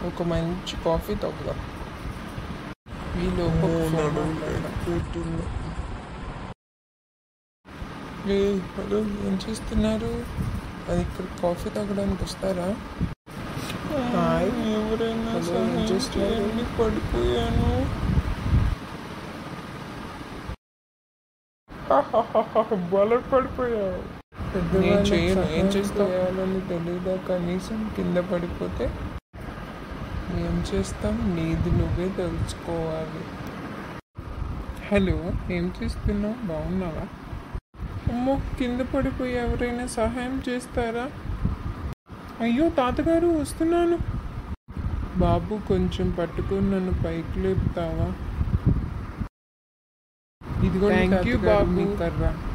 ఒక మంచి కాఫీ తాగుదాం ఈలోపు ఒక ఫోన్ మాట్లాడదాం. ఏ హలో ఏం చేస్తున్నారు అది ఇక్కడ కాఫీ తాగడానికి వస్తారా హాయ్ ఎవరైనా సహాయం చేయండి పడిపోయాను బల పడిపోయావు నేను చేయను ఏం చేస్తాయాలని తెలీదా కనీసం కింద పడిపోతే ఏం చేస్తాం నీది నువ్వే తెలుసుకోవాలి హలో ఏం చేస్తున్నావు బాగున్నావా అమ్మో కింద పడిపోయి ఎవరైనా సహాయం చేస్తారా అయ్యో తాతగారు వస్తున్నాను బాబు కొంచెం పట్టుకొని నన్ను పైకి లేపుతావా ఇదిగో థ్యాంక్ యూ బాబు కర్రా